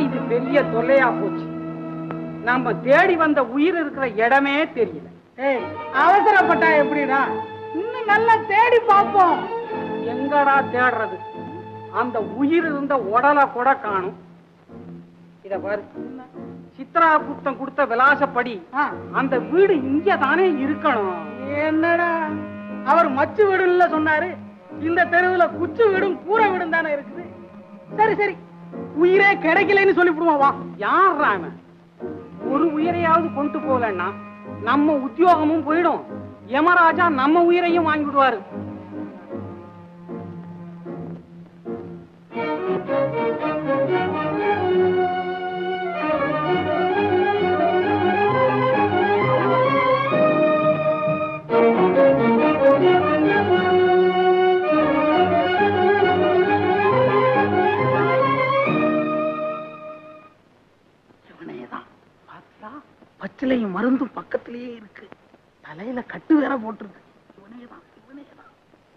இது பெரிய தொல்லையா போச்சு நாம தேடி வந்த உயிர் இருக்கிற இடமே தெரியல ஏய் அவசரப்பட்டா எப்படிடா இன்னும் நல்லா தேடி பார்ப்போம் எங்கடா தேடுறது அந்த உயிர் இருந்த உடலை கூட காணும் இத பாரு சித்ரா குப்தம் கொடுத்த விலாசப்படி ஆ, அந்த வீடு இங்க தானே இருக்கணும் என்னடா அவர் மச்சு வீடுல சொன்னாரு இந்த தெருவுல குச்சு வீடும் கூரை வீடும் தானே இருக்குது சரி சரி உயிரே கிடைக்கலன்னு சொல்லிவிடுவோம் வா யார் அவன் ஒரு உயிரையாவது கொண்டு போகலன்னா நம்ம உத்தியோகமும் போயிடும் யமராஜா நம்ம உயிரையும் வாங்கிடுவாரு இவனேதான் பார்த்தா பச்சிலையும் மருந்தும் பக்கத்திலேயே இருக்கு தலையில கட்டு வேற போட்டிருக்கு இவனேதான் இவனேதான்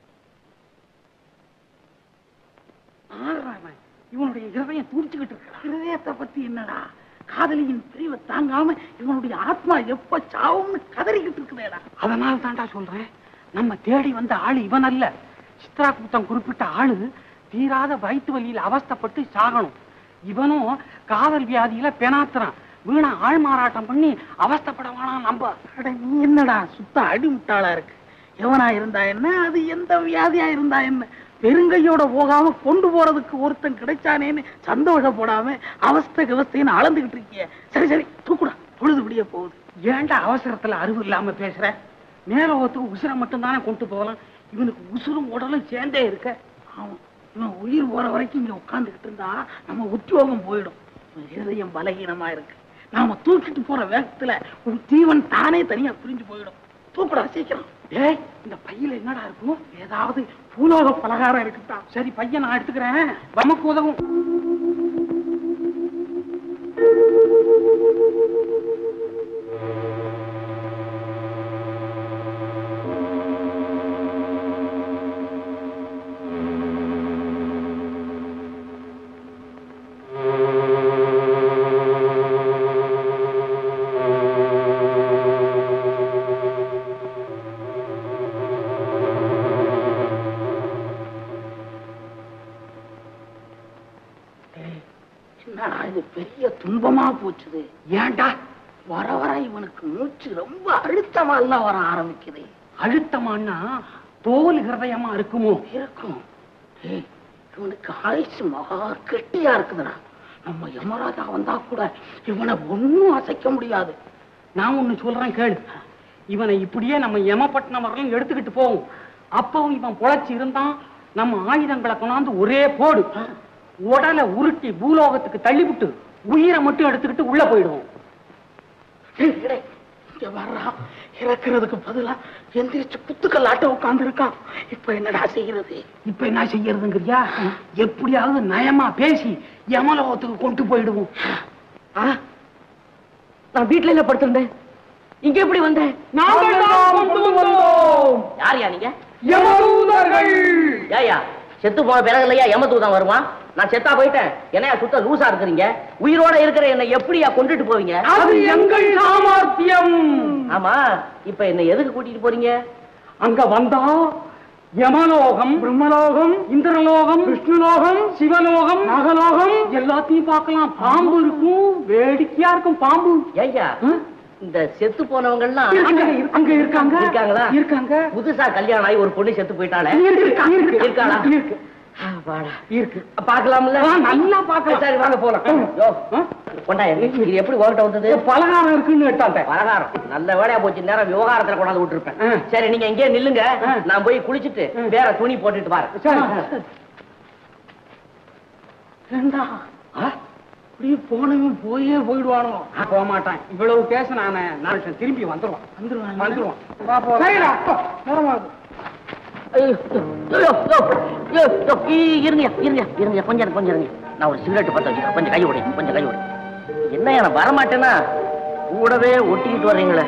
ஆடுறான் இவனுடைய இருதயம் தூச்சிக்கிட்டு இருக்கு இருதயத்தை பத்தி என்னடா காதலியின் பிரிவை தாங்காம இவனுடைய ஆத்மா எப்ப சாவும்னு கதறிக்கிட்டு இருக்குதேடா அதனால தான்டா சொல்றேன் நம்ம தேடி வந்த ஆளு இவன் அல்ல சித்ரா குப்தம் குறிப்பிட்ட ஆளு தீராத வயிற்று வலியில அவஸ்தைப்பட்டு சாகணும் இவனும் காதல் வியாதியில பெணாத்துறான் வீணா ஆள் மாறாட்டம் பண்ணி அவஸ்தைப்பட வேணாம் நம்ப அட நீ என்னடா சுத்த அடிமுட்டாளா இருக்கு எவனா இருந்தா என்ன அது எந்த வியாதியா இருந்தா என்ன பெருங்கையோட போகாம கொண்டு போறதுக்கு ஒருத்தன் கிடைச்சானேன்னு சந்தோஷப்படாம அவஸ்தை கவஸ்தைன்னு அளந்துகிட்டு இருக்கிய சரி சரி தூக்குடா பொழுது விடிய போகுது ஏன்டா அவசரத்துல அறிவு இல்லாம பேசுற மேலோகத்துக்கு உசுரை மட்டும் தானே கொண்டு போகலாம் இவனுக்கு உசுரும் உடலும் சேர்ந்தே இருக்க ஆமா இவன் உயிர் போற வரைக்கும் இங்க உட்கார்ந்துகிட்டு இருந்தா நம்ம உத்தியோகம் போயிடும் இவன் இருதயம் பலகீனமா இருக்கு நாம தூக்கிட்டு போற வேகத்துல உன் ஜீவன் தானே தனியா பிரிஞ்சு போயிடும் தூக்குடா சீக்கிரம் ஏய் இந்த பையில என்னடா இருக்கும் ஏதாவது பூலோக பலகாரம் இருக்குதா சரி பையன் நான் எடுத்துக்கிறேன் நமக்கு உதவும் என்னடா இது பெரிய துன்பமா போச்சுது ஏன்டா வர வர இவனுக்கு மூச்சு ரொம்ப அழுத்தமா எல்லாம் வர ஆரம்பிக்குது அழுத்தமான்னா தோல் ஹிருதயமா இருக்குமோ இருக்கும் ஏய், இவனுக்கு ஆயுசு மகா கெட்டியா இருக்குதுடா நம்ம யமராஜா வந்தா கூட இவனை ஒண்ணும் அசைக்க முடியாது நான் ஒண்ணு சொல்றேன் கேளு இவனை இப்படியே நம்ம யமப்பட்டினம் வரலாம் எடுத்துக்கிட்டு போவோம் அப்பவும் இவன் பொழைச்சு இருந்தான் நம்ம ஆயுதங்களை கொண்டாந்து ஒரே போடு உடலை உருட்டி பூலோகத்துக்கு தள்ளிவிட்டு உயிரை மட்டும் எடுத்துக்கிட்டு உள்ள போயிடுவோம் டேய், டேய், இங்க வர்றான் இறக்குறதுக்கு பதிலா எந்திரிச்சு குத்துக்கள் ஆட்ட உட்கார்ந்து இருக்கான் இப்ப என்னடா செய்யறது இப்ப என்ன செய்யறதுங்கிறியா எப்படியாவது நயமா பேசி யமலோகத்துக்கு கொண்டு போயிடுவோம் நான் வீட்டுல இல்ல படுத்திருந்தேன் இங்க எப்படி வந்தேன் நாங்கள் தான் கொண்டு வந்தோம் யார் யா நீங்க யமதூதர்கள் ஏயா செத்து போன பிறகு இல்லையா யமதூதன் வருவான் நான் செத்தா போயிட்டேன் என்னையா சுத்த லூசா இருக்கிறீங்க உயிரோட இருக்கிற என்னை எப்படியா கொண்டுட்டு போவீங்க அது எங்கள் சாமர்த்தியம் ஆமா இப்ப என்ன எதுக்கு கூட்டிட்டு போறீங்க அங்க வந்தா யமலோகம் பிரம்மலோகம் இந்திரலோகம் விஷ்ணுலோகம் சிவலோகம் நாகலோகம் எல்லாத்தையும் பார்க்கலாம் பாம்பு இருக்கும் வேடிக்கையா இருக்கும் பாம்பு ஐயா ம்? இந்த செத்து போனவங்க எல்லாம் அங்க அங்க இருக்காங்க இருக்காங்களா இருக்காங்க புதுசா கல்யாணம் ஆகி ஒரு பொண்ணு செத்து போயிட்டாளே இருக்கு, இருக்கு, இருக்காளா இருக்கு ஆ, வாடா. இருக்கு பார்க்கலாம்ல ஆ, நல்லா பார்க்கலாம். சரி வாங்க போலாம் யோ, கொண்டா இது எப்படி உங்ககிட்ட வந்தது பலகாரம் இருக்குன்னு எடுத்தாங்க பலகாரம் நல்ல வேலையா போச்சு நேரம் விவகாரத்துல கொண்டாந்து விட்டுருப்பேன் ஆ. சரி நீங்க இங்கே நில்லுங்க ஆ. நான் போய் குளிச்சிட்டு ம். வேற துணி போட்டுட்டு வரேன் சரி. ஏண்டா அப்படியே போனவன் போயே போயிடுவானோ நான் போக மாட்டேன் இவ்வளவு பேச நான் நான் திரும்பி வந்துருவான் வந்துருவான் வந்துருவான் வா போலாம். சரிடா, அப்பா, நேரமாகுது. ஐயோ, ஐயோ, ஐயோ, ஐயோ, ஐயோ, இ- இருங்க இருங்க இருங்க கொஞ்சம் இருங்க, கொஞ்சம் இருங்க நான் ஒரு சிகரெட் பத்த வச்சுக்கிறேன் கொஞ்சம் கை விடு கொஞ்சம் கை விடு என்ன நான் வரமாட்டேன்னா கூடவே ஒட்டிக்கிட்டு வர்றீங்களே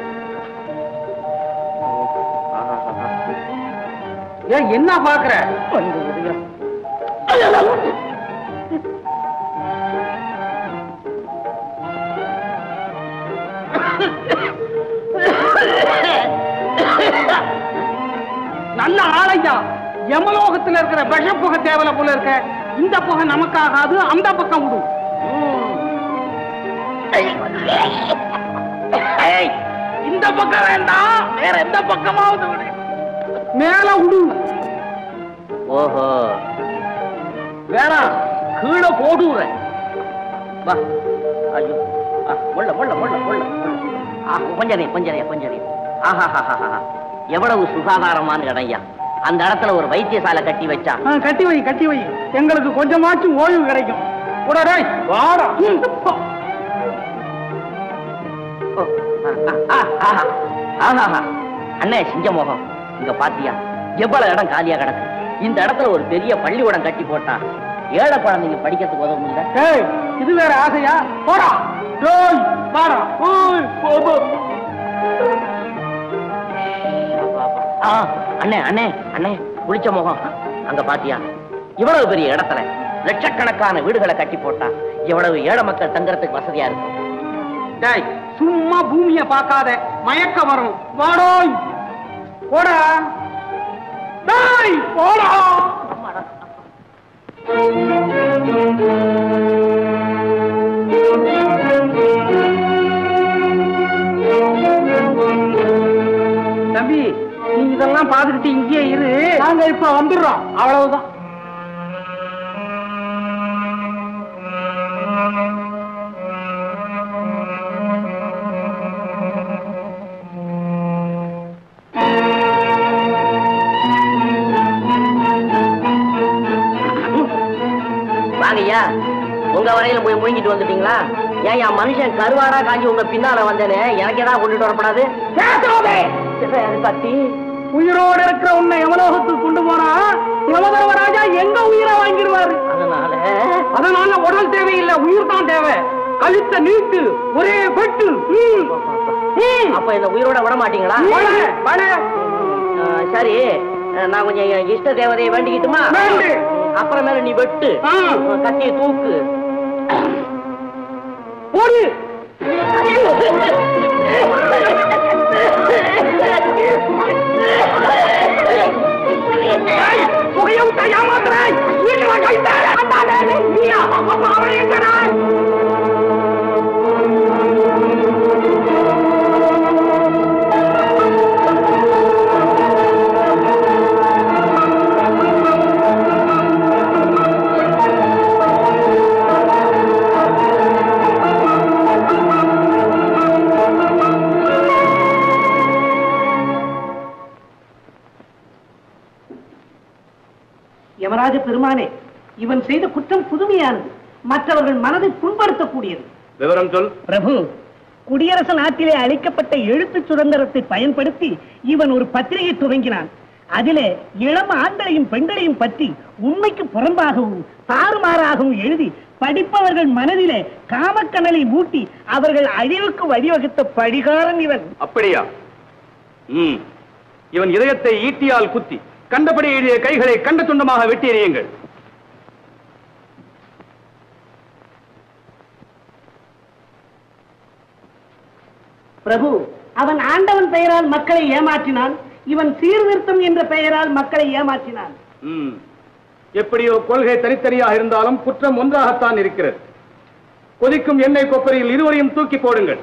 ஏன் என்ன பாக்குற கொஞ்சம் இருங்க. நல்ல ஆளையா யமலோகத்துல இருக்கிற விஷ புகை தேவலை போல இருக்க இந்த புகை நமக்காகாது அந்த பக்கம் விடும் ஏய், இந்த பக்கம் வேண்டாம் வேற எந்த பக்கமாவது விடு மேல விடு ஓஹோ வேணாம் கீழே போடுறேன் வா ஐயோ ஆ, முள்ள முள்ள முள்ள முள்ள ஆ கொஞ்சரே கொஞ்சரே கொஞ்சரே ஆஹா எவ்வளவு சுகாதாரமான இடம்யா அந்த இடத்துல ஒரு வைத்தியசாலை கட்டி வச்சா ஆ, கட்டி வை கட்டி வை எங்களுக்கு கொஞ்சமாச்சும் ஓய்வு கிடைக்கும் உடனே வாடா ஓ, ஆ, ஆ, ஆ, ஆஹா. ஆஹாஹா. அண்ணே சிங்க முகம் இங்க பாத்தியா எவ்வளவு இடம் காலியா கிடக்கு இந்த இடத்துல ஒரு பெரிய பள்ளிக்கூடம் கட்டி போட்டா ஏழை குழந்தைங்க படிக்கிறதுக்கு உதவும் இல்ல ஏய் இது வேற ஆசையா போடா டேய் வாடா ஓய் போ, போ. ஆ, அண்ணே அண்ணே அண்ணே புளிச்ச முகம் அங்க பாத்தியா இவ்வளவு பெரிய இடத்துல லட்சக்கணக்கான வீடுகளை கட்டி போட்டா எவ்வளவு ஏழை மக்கள் தங்கறதுக்கு வசதியா இருக்கும் டேய் சும்மா பூமிய பார்க்காத மயக்க வரும் வாடோய் போடா டேய் போடா தம்பி நீ இதெல்லாம் பார்த்துக்கிட்டு இங்கேயே இரு நாங்க இப்ப வந்துடுறோம் அவ்வளவுதான் வாங்கய்யா உங்க வரையில போய் முழுங்கிட்டு வந்துட்டீங்களா ஏன் என் மனுஷன் கருவாடா காஞ்சி உங்க பின்னால வந்தேனே எனக்கு ஏதாவது கொண்டுட்டு வரப்படாது பேசாதே பத்தி உயிரோட இருக்கிற உன்னை யமலோகத்துக்கு கொண்டு போனா யமதர்மராஜா எங்க உயிரை வாங்கிடுவாரு அதனால அதனால உடல் தேவையில்லை உயிர் தான் தேவை கழுத்த நீட்டு ஒரே வெட்டு ம். ம். அப்ப இந்த உயிரோட விட மாட்டீங்களா வட, வட. ஆ, சரி நான் கொஞ்சம் என் இஷ்ட தேவதையை வேண்டிக்கிட்டுமா வேண்டு. அப்புறமேல நீ வெட்டு ஆ. கத்திய தூக்கு ஓடு புகையை விட்டா ஏமாத்துறாய் வீட்டுல கைத்தாரு அந்தாடே நீ அப்பா அவனை எங்கடா யமராஜ பெருமானே இவன் செய்த குற்றம் புதுமையானது மற்றவர்கள் மனதை புண்படுத்தக்கூடியது விவரம் சொல் பிரபு குடியரசு நாட்டிலே அளிக்கப்பட்ட எழுத்து சுதந்திரத்தை பயன்படுத்தி இவன் ஒரு பத்திரிகை துவங்கினான் அதிலே இளம் ஆண்களையும் பெண்களையும் பற்றி உண்மைக்கு புறம்பாகவும் தாறுமாறாகவும் எழுதி படிப்பவர்கள் மனதிலே காமக்கனலை மூட்டி அவர்கள் அழிவுக்கு வழிவகுத்த படிகாரன் இவன் அப்படியா ம் இவன் இதயத்தை ஈட்டியால் குத்தி கண்டபடி எழுதிய கைகளை கண்ட துண்டமாக வெட்டி எறியுங்கள் பிரபு அவன் ஆண்டவன் பெயரால் மக்களை ஏமாற்றினான் இவன் சீர்திருத்தம் என்ற பெயரால் மக்களை ஏமாற்றினான் ம் எப்படியோ கொள்கை தனித்தனியாக இருந்தாலும் குற்றம் ஒன்றாகத்தான் இருக்கிறது கொதிக்கும் எண்ணெய் கொப்பரையில் இருவரையும் தூக்கி போடுங்கள்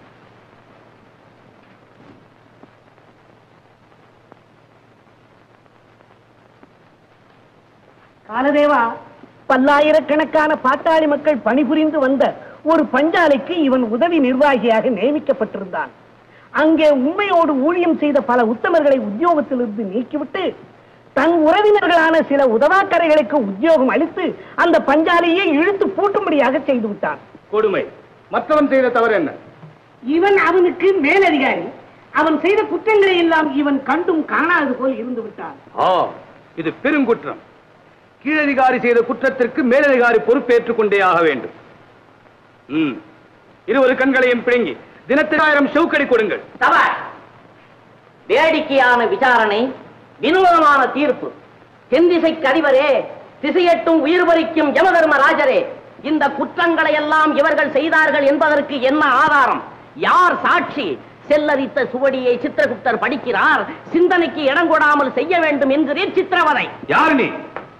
காலதேவா பல்லாயிரக்கணக்கான பாட்டாளி மக்கள் பணிபுரிந்து வந்த ஒரு பஞ்சாலைக்கு இவன் உதவி நிர்வாகியாக நியமிக்கப்பட்டிருந்தான் அங்கே உண்மையோடு ஊழியம் செய்த பல உத்தமர்களை உத்தியோகத்திலிருந்து நீக்கிவிட்டு தன் உறவினர்களான சில உதவாக்கரைகளுக்கு உத்தியோகம் அளித்து அந்த பஞ்சாலையை இழுத்து பூட்டும்படியாக செய்து விட்டான் கொடுமை மற்றவன் செய்த தவறு என்ன இவன் அவனுக்கு மேலதிகாரி அவன் செய்த குற்றங்களை எல்லாம் இவன் கண்டும் காணாதது போல் இருந்து விட்டான் ஆ இது பெருங்குற்றம் கீழதிகாரி செய்த குற்றத்திற்கு மேலதிகாரி பொறுப்பேற்றுக் கொண்டே ஆக வேண்டும் ம் இருவரு கண்களையும் பிடுங்கி தினத்துக்கு ஆயிரம் செவுக்கடி கொடுங்கள் சபாஷ் வேடிக்கையான விசாரணை வினோதமான தீர்ப்பு தென்திசைக்கு அதிபரே திசையட்டும் உயிர் பறிக்கும் யமதர்மராஜரே இந்த குற்றங்களை எல்லாம் இவர்கள் செய்தார்கள் என்பதற்கு என்ன ஆதாரம் யார் சாட்சி செல்லரித்த சுவடியை சித்திரகுப்தர் படிக்கிறார் சிந்தனைக்கு இடம் கொடாமல் செய்ய வேண்டும் என்கிறேன் சித்திரவதை யார் நீ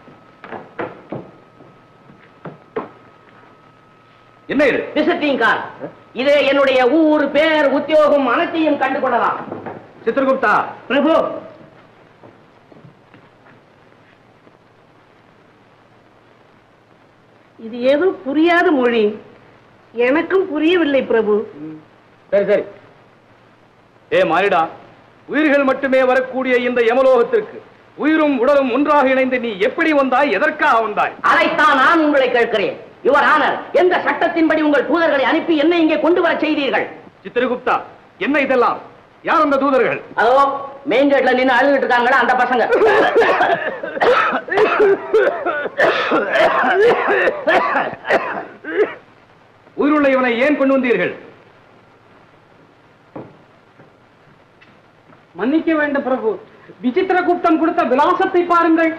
என்ன இது விசிட்டிங் கார்டு இதே என்னுடைய ஊர் பேர் உத்தியோகம் அனைத்தையும் கண்டு கொள்ளலாம் சித்திரகுப்தா பிரபு இது ஏதோ புரியாத மொழி எனக்கும் புரியவில்லை பிரபு சரி சரி ஏ மானிடா உயிர்கள் மட்டுமே வரக்கூடிய இந்த யமலோகத்திற்கு உயிரும் உடலும் ஒன்றாக இணைந்து நீ எப்படி வந்தாய் எதற்காக வந்தாய் அதைத்தான் நான் உங்களை கேட்கிறேன் யுவர் ஆனர் எந்த சட்டத்தின்படி உங்கள் தூதர்களை அனுப்பி என்ன இங்கே கொண்டு வர செய்தீர்கள் சித்திரகுப்தா என்ன இதெல்லாம் யார் அந்த தூதர்கள் அதோ மெயின் கேட்ல நின்னு அழுதுட்டு இருக்காங்களா அந்த பசங்க உயிருள்ள இவனை ஏன் கொண்டு வந்தீர்கள் மன்னிக்க வேண்டும் பிரபு விசித்திரகுப்தன் கொடுத்த விலாசத்தை பாருங்கள்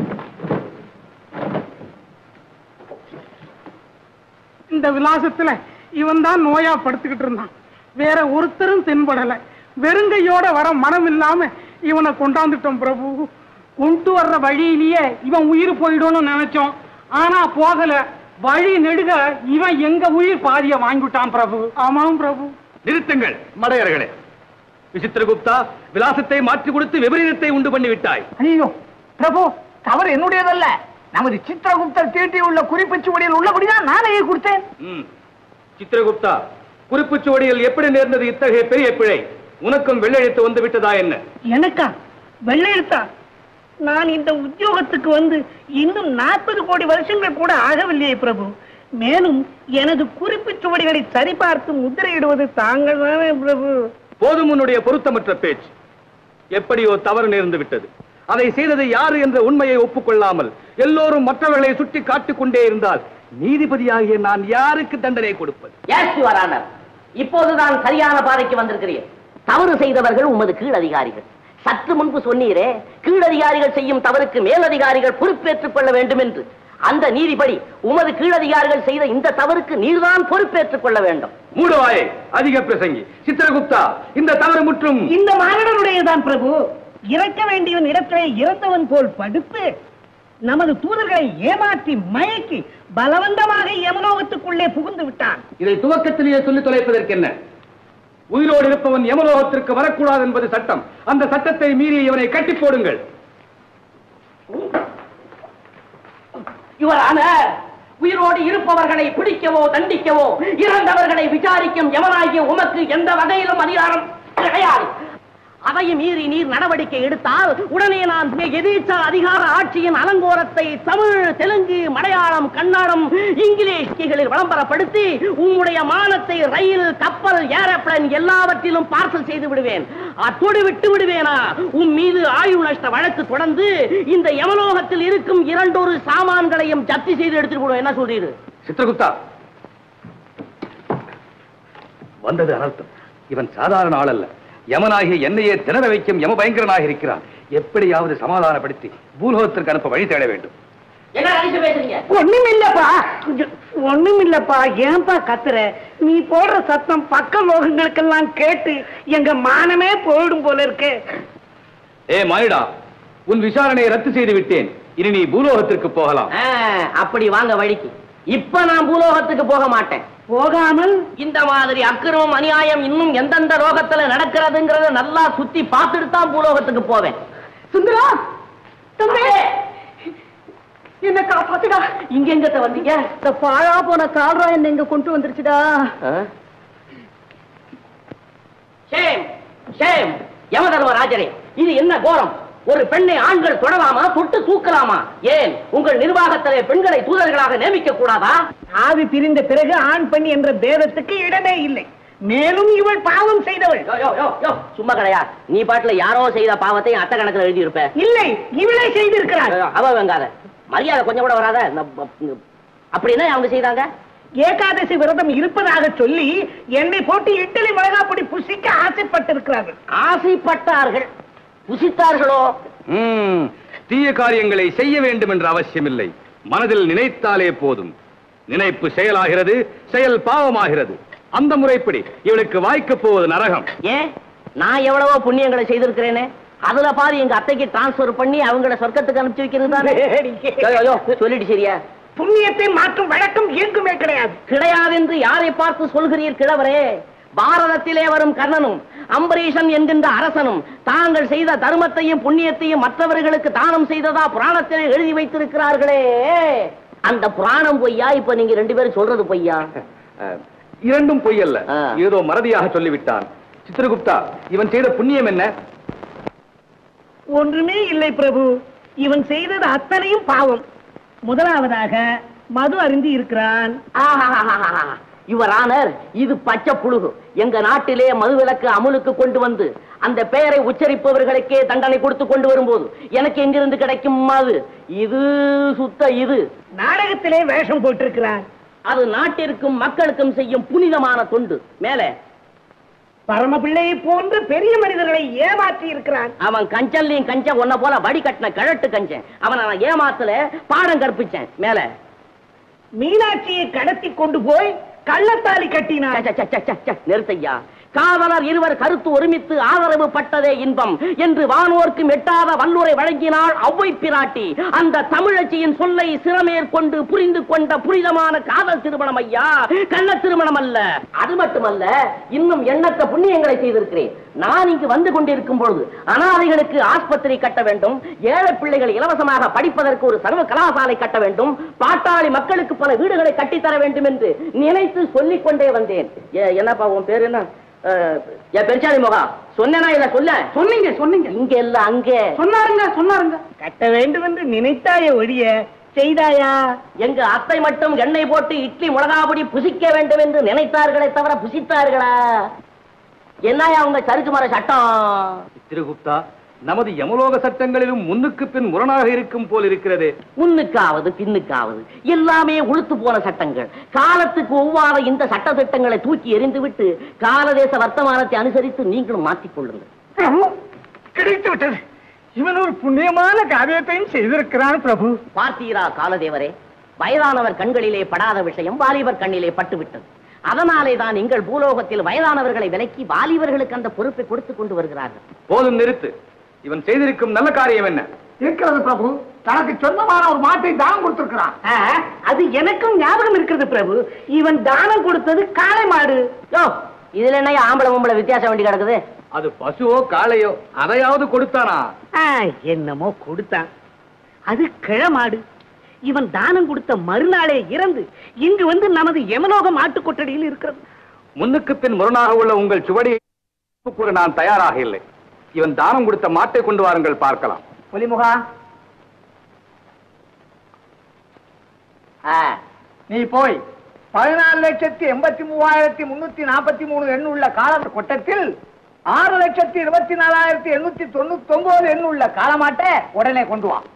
இந்த விலாசத்துல இவன் தான் நோயா படுத்துக்கிட்டு இருந்தான் வேற ஒருத்தரும் தென்படல வெறுங்கையோட வர மனம் இல்லாம இவனை கொண்டாந்துட்டோம் பிரபு கொண்டு வர்ற வழியிலேயே இவன் உயிர் போயிடும்னு நினைச்சோம் ஆனா போகல வழி நெடுக இவன் எங்க உயிர் பாதிய வாங்கிவிட்டான் பிரபு ஆமாம் பிரபு நிறுத்துங்கள் மடையர்களே விசித்திரகுப்தா விலாசத்தை மாற்றி கொடுத்து விபரீதத்தை உண்டு பண்ணி விட்டாய் ஐயோ பிரபு தவறு என்னுடையதல்ல நமது சித்திரகுப்தர் தீட்டி உள்ள குறிப்பு சுவடியில் உள்ளபடிதான் நானே கொடுத்தேன் ம். சித்திரகுப்தா குறிப்புச் சுவடியில் எப்படி நேர்ந்தது இத்தகைய பெரிய பிழை உனக்கும் வெள்ளெழுத்து வந்து விட்டதா என்ன எனக்கா வெள்ளையெழுத்தா நான் இந்த உத்தியோகத்துக்கு வந்து இன்னும் நாற்பது கோடி வருஷங்கள் கூட ஆகவில்லையே பிரபு மேலும் எனது குறிப்பு சுவடிகளை சரிபார்த்து முத்திரையிடுவது தாங்கள் தானே பிரபு போதும் உன்னுடைய பொருத்தமற்ற பேச்சு எப்படியோ தவறு நேர்ந்து விட்டது அதை செய்தது யாரு என்ற உண்மையை ஒப்புக்கொள்ளாமல் எல்லோரும் மற்றவர்களை சுட்டி காட்டிக் கொண்டே இருந்தால் நீதிபதியாகிய நான் யாருக்கு தண்டனை கொடுப்பது எஸ் யுவர் ஆனர் இப்போதுதான் சரியான பாதைக்கு வந்திருக்கிறீர் தவறு செய்தவர்கள் உமது கீழ் அதிகாரிகள் சற்று முன்பு சொன்னீரே கீழதிகாரிகள் செய்யும் தவறுக்கு மேலதிகாரிகள் பொறுப்பேற்றுக் கொள்ள வேண்டும் என்று அந்த நீதிபடி உமது கீழதிகாரிகள் செய்த இந்த தவறுக்கு நீர்தான் பொறுப்பேற்றுக் கொள்ள வேண்டும் மூடுவாயே அதிக பிரசங்கி சித்திரகுப்தா இந்த தவறு முற்றும் இந்த மானிடனுடையதான் பிரபு இறக்க வேண்டியவன் இடத்திலே இறந்தவன் போல் படுத்து நமது தூதர்களை ஏமாற்றி மயக்கி பலவந்தமாக யமலோகத்துக்குள்ளே புகுந்து விட்டான் இதை துவக்கத்திலேயே சொல்லி தொலைப்பதற்கு என்ன உயிரோடு இருப்பவன் யமலோகத்திற்கு வரக்கூடாது என்பது சட்டம் அந்த சட்டத்தை மீறி இவனை கட்டி போடுங்கள் யுவர் ஆனர் உயிரோடு இருப்பவர்களை பிடிக்கவோ தண்டிக்கவோ இறந்தவர்களை விசாரிக்கும் எவனாகிய உமக்கு எந்த வகையிலும் அதிகாரம் கிடையாது அதையும் மீறி நீர் நடவடிக்கை எடுத்தால் உடனே நான் எதிர்த்த அதிகார ஆட்சியின் அலங்கோரத்தை தமிழ் தெலுங்கு மலையாளம் கன்னடம் இங்கிலீஷ்களில் விளம்பரப்படுத்தி உம்முடைய மானத்தை ரயில் கப்பல் ஏரோப்ளேன் எல்லாவற்றிலும் பார்சல் செய்து விடுவேன் அத்தோடு விட்டு விடுவேனா உன் மீது ஆயுள் நஷ்ட வழக்கு தொடர்ந்து இந்த யமலோகத்தில் இருக்கும் இரண்டொரு சாமான்களையும் ஜப்தி செய்து எடுத்துட்டு போடுவேன் என்ன சொல்றீரு சித்திரகுப்தா வந்தது அனர்த்தம் இவன் சாதாரண ஆள் அல்ல யமனாகிய என்னையே திணற வைக்கும் யம பயங்கரனாக இருக்கிறான் எப்படியாவது சமாதானப்படுத்தி பூலோகத்திற்கு அனுப்ப வழி தேட வேண்டும் என்ன நினைச்சு பேசுறீங்க ஒண்ணுமில்லப்பா ஒண்ணுமில்லப்பா ஏன்பா கத்துற நீ போடுற சத்தம் பக்க லோகங்களுக்கெல்லாம் கேட்டு எங்க மானமே போயிடும் போல இருக்கு ஏ மானிடா உன் விசாரணையை ரத்து செய்து விட்டேன் இனி நீ பூலோகத்திற்கு போகலாம் ஆ, அப்படி வாங்க வழிக்கு இப்ப நான் பூலோகத்துக்கு போக மாட்டேன் போகாமல் இந்த மாதிரி அக்கிரமம் அநியாயம் இன்னும் எந்தெந்த லோகத்துல நடக்கிறதுங்கிறத நல்லா சுத்தி பார்த்துட்டு தான் பூலோகத்துக்கு போவேன் சுந்தரா தம்பி என்ன காப்பாத்துடா இங்க எங்க வந்தீங்க இந்த பாழா போன கால்ரா என்ன இங்க கொண்டு வந்துருச்சுடா ஷேம் ஷேம் யமதர்மராஜரே இது என்ன கோரம் ஒரு பெண்ணை ஆண்கள் தொடலாமா தொட்டு தூக்கலாமா ஏன் உங்கள் நிர்வாகத்திலே பெண்களை தூதர்களாக நியமிக்க கூடாதா ஆவி பிரிந்த பிறகு ஆண் பெண் என்ற பேதத்துக்கு இடமே இல்லை மேலும் இவள் பாவம் செய்தவள் யோ, யோ, யோ, யோ, சும்மா கிடையா நீ பாட்டுல யாரோ செய்த பாவத்தை அட்ட கணக்குல எழுதி இருப்ப இல்லை இவளே செய்திருக்கிறாள் அவ வெங்காத மரியாதை கொஞ்சம் கூட வராத இந்த- இந்த- அப்படி என்ன அவங்க செய்தாங்க ஏகாதசி விரதம் இருப்பதாக சொல்லி என்னை போட்டு இட்டலி மிளகாப்பொடி புசிக்க ஆசைப்பட்டிருக்கிறார்கள் ஆசைப்பட்டார்கள் புசித்தார்களோ ம், தீய காரியங்களை செய்ய வேண்டும் என்ற அவசியமில்லை மனதில் நினைத்தாலே போதும் நினைப்பு செயலாகிறது செயல் பாவமாகிறது அந்த முறைப்படி இவளுக்கு வாய்க்கப் போவது நரகம் ஏன் நான் எவ்வளவோ புண்ணியங்களை செய்திருக்கிறேனே அதுல பாதி எங்க அத்தைக்கு டிரான்ஸ்பர் பண்ணி அவங்கள சொர்க்கத்துக்கு அனுப்பிச்சு வைக்கிறது தானே ஐயோ, ஐயோ, சொல்லிட்டு சரியா புண்ணியத்தை மாற்றும் வழக்கம் எங்குமே கிடையாது கிடையாது என்று யாரை பார்த்து சொல்கிறீர் கிழவரே பாரதத்திலே வரும் கர்ணனும் அம்பரீஷன் என்கின்ற அரசனும் தாங்கள் செய்த தர்மத்தையும் புண்ணியத்தையும் மற்றவர்களுக்கு தானம் செய்ததா புராணத்திலே எழுதி வைத்திருக்கிறார்களே அந்த புராணம் பொய்யா இப்ப நீங்க ரெண்டு பேரும் சொல்றது பொய்யா அஹ், இரண்டும் பொய் அல்ல ஆ. ஏதோ மறதியாக சொல்லிவிட்டான் சித்திரகுப்தா இவன் செய்த புண்ணியம் என்ன ஒன்றுமே இல்லை பிரபு இவன் செய்தது அத்தனையும் பாவம் முதலாவதாக மது அருந்தி இருக்கிறான் ஆஹாஹாஹாஹா. யுவர் ஆனர் இது பச்சை புழுகு எங்க நாட்டிலே மதுவிலக்கு அமுலுக்கு கொண்டு வந்து அந்த பெயரை உச்சரிப்பவர்களுக்கே தண்டனை கொடுத்து கொண்டு வரும்போது எனக்கு எங்கிருந்து கிடைக்கும் மது இது சுத்த இது நாடகத்திலே வேஷம் போட்டிருக்கிறான் அது நாட்டிற்கும் மக்களுக்கும் செய்யும் புனிதமான தொண்டு மேலே பரமபிள்ளையை போன்று பெரிய மனிதர்களை ஏமாற்றி இருக்கிறான் அவன் கஞ்சல்லையும் கஞ்ச உன்ன போல வடி கட்டின கிழட்டு கஞ்சன் அவனை நான் ஏமாத்தல பாடம் கற்பிச்சேன் மேல மீனாட்சியை கடத்தி கொண்டு போய் கள்ளத்தாலி கட்டினான் ச, ச, ச, ச, ச, நிறுத்தையா காவலர் இருவர் கருத்து ஒருமித்து ஆதரவு பட்டதே இன்பம் என்று வானோர்க்கு எட்டாத வல்லுரை வழங்கினாள் அவ்வை பிராட்டி அந்த தமிழச்சியின் சொல்லை சிறமேற்கொண்டு புரிந்து கொண்ட புனிதமான காதல் திருமணம் ஐயா கள்ள திருமணம் அல்ல அது மட்டுமல்ல இன்னும் எண்ணற்ற புண்ணியங்களை செய்திருக்கிறேன் நான் இங்கு வந்து கொண்டிருக்கும் பொழுது அனாதைகளுக்கு ஆஸ்பத்திரி கட்ட வேண்டும் ஏழை பிள்ளைகள் இலவசமாக படிப்பதற்கு ஒரு சர்வ கலாசாலை கட்ட வேண்டும் பாட்டாளி மக்களுக்கு பல வீடுகளை கட்டித்தர வேண்டும் என்று நினைத்து சொல்லிக் கொண்டே வந்தேன் ஏ- என்னப்பா உன் பேர் என்ன அஹ், என் பெருச்சாளி முகா சொன்னேனா இத சொல்ல சொன்னீங்க சொன்னீங்க இங்க இல்ல அங்கே சொன்னாருங்க சொன்னாருங்க கட்ட வேண்டும் என்று நினைத்தாயே ஒழிய செய்தாயா எங்க அத்தை மட்டும் எண்ணெய் போட்டு இட்லி மிளகாபொடி புசிக்க வேண்டும் என்று நினைத்தார்களே தவிர புசித்தார்களா என்னையா உங்க சருக்கு மர சட்டம் சித்திரகுப்தா நமது யமலோக சட்டங்களிலும் முன்னுக்கு பின் முரணாக இருக்கும் போல் இருக்கிறதே முன்னுக்காவது பின்னுக்காவது எல்லாமே உளுத்து போன சட்டங்கள் காலத்துக்கு ஒவ்வாத இந்த சட்ட திட்டங்களை தூக்கி எறிந்துவிட்டு காலதேச வர்த்தமானத்தை அனுசரித்து நீங்களும் மாற்றிக் கொள்ளுங்கள் பிரபு கிடைத்து விட்டது இவன் ஒரு புண்ணியமான காரியத்தையும் செய்திருக்கிறான் பிரபு பார்த்தீரா காலதேவரே வயதானவர் கண்களிலே படாத விஷயம் வாலிபர் கண்ணிலே பட்டுவிட்டது அதனாலே தான் எங்கள் பூலோகத்தில் வயதானவர்களை விலக்கி வாலிபர்களுக்கு அந்த பொறுப்பை கொடுத்துக் கொண்டு வருகிறார்கள் போதும் நிறுத்து இவன் செய்திருக்கும் நல்ல காரியம் என்ன இருக்கிறது பிரபு தனக்கு சொந்தமான ஒரு மாட்டை தானம் கொடுத்திருக்கிறான் அது எனக்கும் ஞாபகம் இருக்கிறது பிரபு இவன் தானம் கொடுத்தது காளை மாடு யோ இதுல என்ன ஆம்பளை பொம்பளை வித்தியாசம் வேண்டி கிடக்குது அது பசுவோ காளையோ அதையாவது கொடுத்தானா ஆ, என்னமோ கொடுத்தான் அது கிழமாடு இவன் தானம் கொடுத்த மறுநாளே இறந்து இங்கு வந்து நமது யமலோக மாட்டு கொட்டடியில் இருக்கிறது முன்னுக்கு பின் முரணாக உள்ள உங்கள் சுவடியை கூற நான் தயாராக இல்லை இவன் தானம் கொடுத்த மாட்டை கொண்டு வாருங்கள் பார்க்கலாம் புலிமுகா ஆ, நீ போய் பதினாலு லட்சத்தி எண்பத்தி மூவாயிரத்தி முன்னூத்தி நாற்பத்தி மூணு எண்ணுள்ள கால கொட்டத்தில் ஆறு லட்சத்தி இருபத்தி நாலாயிரத்தி எண்ணூத்தி தொண்ணூத்தி ஒன்பது எண்ணுள்ள காலமாட்டை உடனே கொண்டு வா